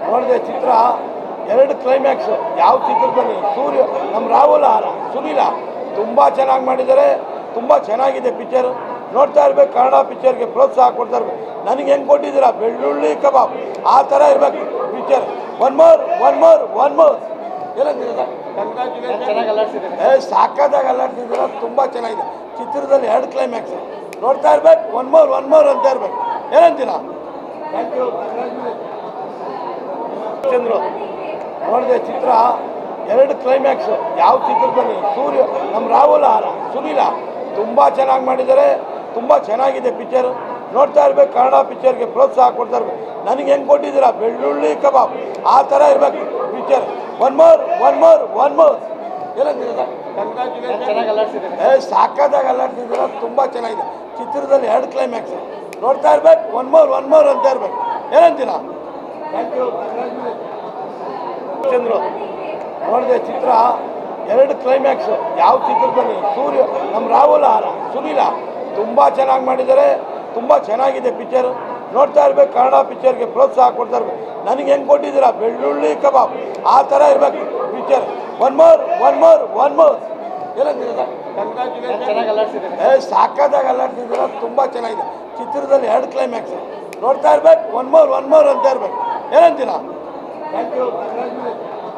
ನೋಡಿದೆ ಚಿತ್ರ ಎರಡು ಕ್ಲೈಮ್ಯಾಕ್ಸು ಯಾವ ಚಿತ್ರದಲ್ಲಿ ಸೂರ್ಯ ನಮ್ಮ ರಾಹುಲ ಸುನೀಲ ತುಂಬ ಚೆನ್ನಾಗಿ ಮಾಡಿದ್ದಾರೆ ತುಂಬ ಚೆನ್ನಾಗಿದೆ ಪಿಕ್ಚರು ನೋಡ್ತಾ ಇರ್ಬೇಕು ಕನ್ನಡ ಪಿಕ್ಚರ್ಗೆ ಪ್ರೋತ್ಸಾಹ ಕೊಡ್ತಾ ಇರ್ಬೇಕು ನನಗೆ ಹೆಂಗೆ ಕೊಟ್ಟಿದ್ದೀರಾ ಬೆಳ್ಳುಳ್ಳಿ ಕಬಾಬ್ ಆ ಥರ ಇರ್ಬೇಕು picture one more one more one more ಏನಂತೀರ ಸರ್ ಕಂಗ್ರ್ಯಾಚುಲೇಷನ್ ಏ ಸಾಕಾದಾಗ ಅಲ್ಲಾಡ್ತಿದ್ದೀರ ತುಂಬ ಚೆನ್ನಾಗಿದೆ ಚಿತ್ರದಲ್ಲಿ ಎರಡು ಕ್ಲೈಮ್ಯಾಕ್ಸ್ ನೋಡ್ತಾ ಇರ್ಬೇಕು ಒನ್ ಮೋರ್ ಒನ್ ಮೋರ್ ಅಂತ ಇರ್ಬೇಕು ಏನಂತೀರಾ ಥ್ಯಾಂಕ್ ಯು ಚಂದ್ರು ನೋಡಿದೆ ಚಿತ್ರ ಎರಡು ಕ್ಲೈಮ್ಯಾಕ್ಸು ಯಾವ ಚಿತ್ರದಲ್ಲಿ ಸೂರ್ಯ ನಮ್ಮ ರಾಹುಲ ಸುನೀಲ ತುಂಬ ಚೆನ್ನಾಗಿ ಮಾಡಿದ್ದಾರೆ ತುಂಬ ಚೆನ್ನಾಗಿದೆ ಪಿಕ್ಚರು ನೋಡ್ತಾ ಇರ್ಬೇಕು ಕನ್ನಡ ಪಿಕ್ಚರ್ಗೆ ಪ್ರೋತ್ಸಾಹ ಕೊಡ್ತಾ ಇರ್ಬೇಕು ನನಗೆ ಹೆಂಗೆ ಕೊಟ್ಟಿದ್ದೀರಾ ಬೆಳ್ಳುಳ್ಳಿ ಕಬಾಬ್ ಆ ಥರ ಇರ್ಬೇಕು picture one more one more one more ಏನಂತೀರ ಸರ್ ಕಂಗ್ರ್ಯಾಚುಲೇಷನ್ ಏ ಸಾಕಾದಾಗ ಅಲ್ಲಾಡ್ತಿದ್ದೀರ ತುಂಬ ಚೆನ್ನಾಗಿದೆ ಚಿತ್ರದಲ್ಲಿ ಎರಡು ಕ್ಲೈಮ್ಯಾಕ್ಸ್ ನೋಡ್ತಾ ಇರ್ಬೇಕು ಒನ್ ಮೋರ್ ಒನ್ ಮೋರ್ ಅಂತ ಇರ್ಬೇಕು ಏನಂತೀರಾ ಥ್ಯಾಂಕ್ ಯು ಚಂದ್ರು ನೋಡಿದೆ ಚಿತ್ರ ಎರಡು ಕ್ಲೈಮ್ಯಾಕ್ಸು ಯಾವ ಚಿತ್ರದಲ್ಲಿ ಸೂರ್ಯ ನಮ್ಮ ರಾಹುಲ ಸುನೀಲ ತುಂಬ ಚೆನ್ನಾಗಿ ಮಾಡಿದ್ದಾರೆ ತುಂಬ ಚೆನ್ನಾಗಿದೆ ಪಿಕ್ಚರು ನೋಡ್ತಾ ಇರ್ಬೇಕು ಕನ್ನಡ ಪಿಕ್ಚರ್ಗೆ ಪ್ರೋತ್ಸಾಹ ಕೊಡ್ತಾ ಇರ್ಬೇಕು ನನಗೆ ಹೆಂಗೆ ಕೊಟ್ಟಿದ್ದೀರಾ ಬೆಳ್ಳುಳ್ಳಿ ಕಬಾಬ್ ಆ ಥರ ಇರ್ಬೇಕು picture one more one more one more ಏನಂತೀರ ಸರ್ ಕಂಗ್ರ್ಯಾಚುಲೇಷನ್ ಏ ಸಾಕಾದಾಗ ಅಲ್ಲಾಡ್ತಿದ್ದೀರ ತುಂಬ ಚೆನ್ನಾಗಿದೆ ಚಿತ್ರದಲ್ಲಿ ಎರಡು ಕ್ಲೈಮ್ಯಾಕ್ಸ್ ನೋಡ್ತಾ ಇರ್ಬೇಕು ಒನ್ ಮೋರ್ ಒನ್ ಮೋರ್ ಅಂತ ಇರ್ಬೇಕು ಏನಂತೀರಾ ಥ್ಯಾಂಕ್ ಯು